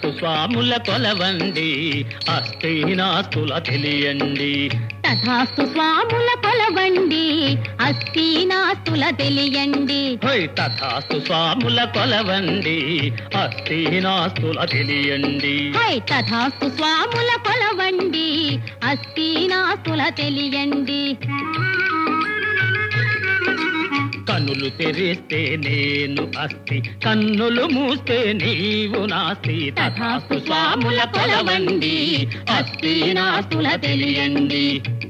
తథాస్తు స్వాముల కొలవండి అస్థినాస్తుల తెలియండి తథాస్తు స్వాముల కొలవండి అస్థీనాస్తుల తెలియండి హోయ్ తథాస్తు స్వాముల కొలవండి అస్థినాస్తుల తెలియండి హై తథాస్తు స్వాముల కొలవండి అస్థీనాస్తుల తెలియండి కన్నులు తెరిస్తే నేను అస్థి కన్నులు మూస్తే నీవు నాస్తి తథాస్తు స్వాముల కొలవండి అస్థినాస్తుల తెలియండి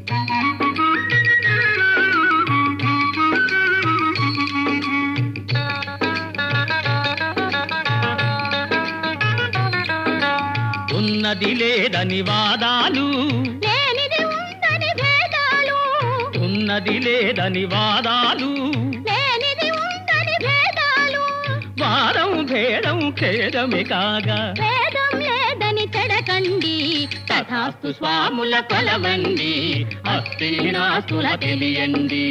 ఉన్నది లేదని వాదాలు లేనిది ఉందని భేదాలు ఉన్నది లేదని వాదాలు లేనిది ఉందని భేదాలు వారం భేదం ఖేదమే కాగా భేదం లేదని చెడకండి తథాస్తు స్వాముల కొలవండి అస్థినాస్తుల తెలియండి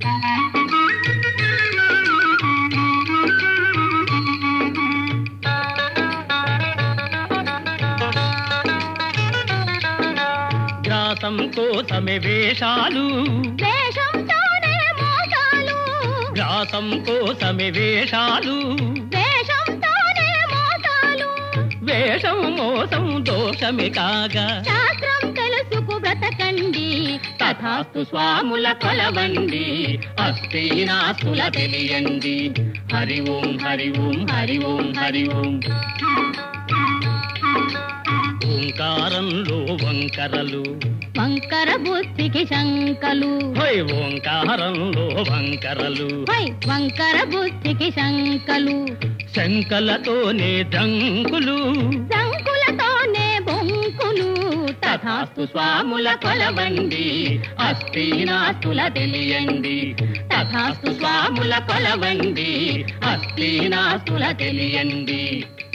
గ్రాసం కోసమే వేషాలు వేషంతోనే మోసాలు గ్రాసం కోసమే వేషాలు వేషంతోనే మోసాలు వేషం మోసం దోషమే కాగా శాస్త్రం తెలుసుకు బ్రతకండి తథాస్తు స్వాముల కొలవండి అస్థినాస్తుల తెలియండి హరి ఓం హరి ఓం హరి ఓం హరి ఓం ఓంకారంలో వంకరలు వంకర బుద్ధికి శంకలు హోయ్ ఓంకారంలో వంకరలు హై వంకర బుద్ధికి శంకలు శంకలతోనే దంకులు శంకులతోనే బొంకులు తథాస్తు స్వాముల కొలవండి అస్థినాస్తుల తెలియండి తథాస్తు స్వాముల కొలవండి అస్థినాస్తుల తెలియండి